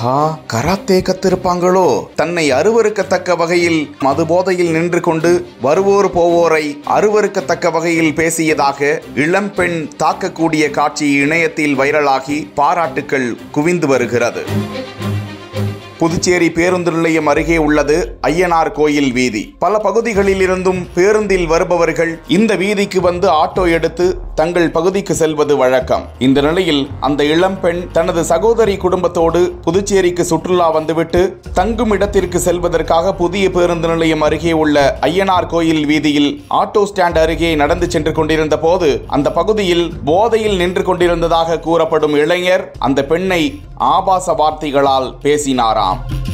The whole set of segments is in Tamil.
ஆஹா கராத்தே கத்திருப்பாங்களோ தன்னை அருவருக்கத்தக்க வகையில் மது போதையில் நின்று கொண்டு வருவோர் போவோரை அருவருக்கத்தக்க வகையில் பேசியதாக இளம்பெண் தாக்கக்கூடிய காட்சி இணையத்தில் வைரலாகி பாராட்டுக்கள் குவிந்து வருகிறது புதுச்சேரி பேருந்து நிலையம் அருகே உள்ளது ஐயனார் கோயில் வீதி பல பகுதிகளில் இருந்தும் பேருந்தில் வருபவர்கள் இந்த வீதிக்கு வந்து ஆட்டோ எடுத்து தங்கள் பகுதிக்கு செல்வது வழக்கம் இந்த நிலையில் அந்த இளம்பெண் தனது சகோதரி குடும்பத்தோடு புதுச்சேரிக்கு சுற்றுலா வந்துவிட்டு தங்கும் இடத்திற்கு செல்வதற்காக புதிய பேருந்து நிலையம் அருகே உள்ள ஐயனார் கோயில் வீதியில் ஆட்டோ ஸ்டாண்ட் அருகே நடந்து சென்று கொண்டிருந்த போது அந்த பகுதியில் போதையில் நின்று கொண்டிருந்ததாக கூறப்படும் இளைஞர் அந்த பெண்ணை ஆபாச வார்த்தைகளால் பேசினாராம்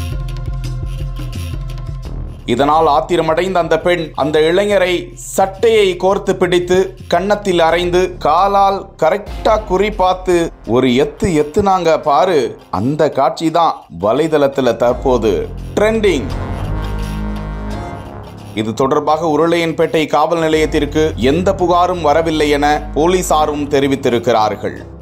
இதனால் ஆத்திரமடைந்த அந்த பெண் அந்த இளைஞரை சட்டையை கோர்த்து பிடித்து கன்னத்தில் அரைந்து காலால் கரெக்டா குறி பார்த்து ஒரு எத்து எத்துனாங்க பாரு அந்த காட்சி தான் வலைதளத்துல தற்போது ட்ரெண்டிங் இது தொடர்பாக உருளையன்பேட்டை காவல் நிலையத்திற்கு எந்த புகாரும் வரவில்லை என போலீசாரும் தெரிவித்திருக்கிறார்கள்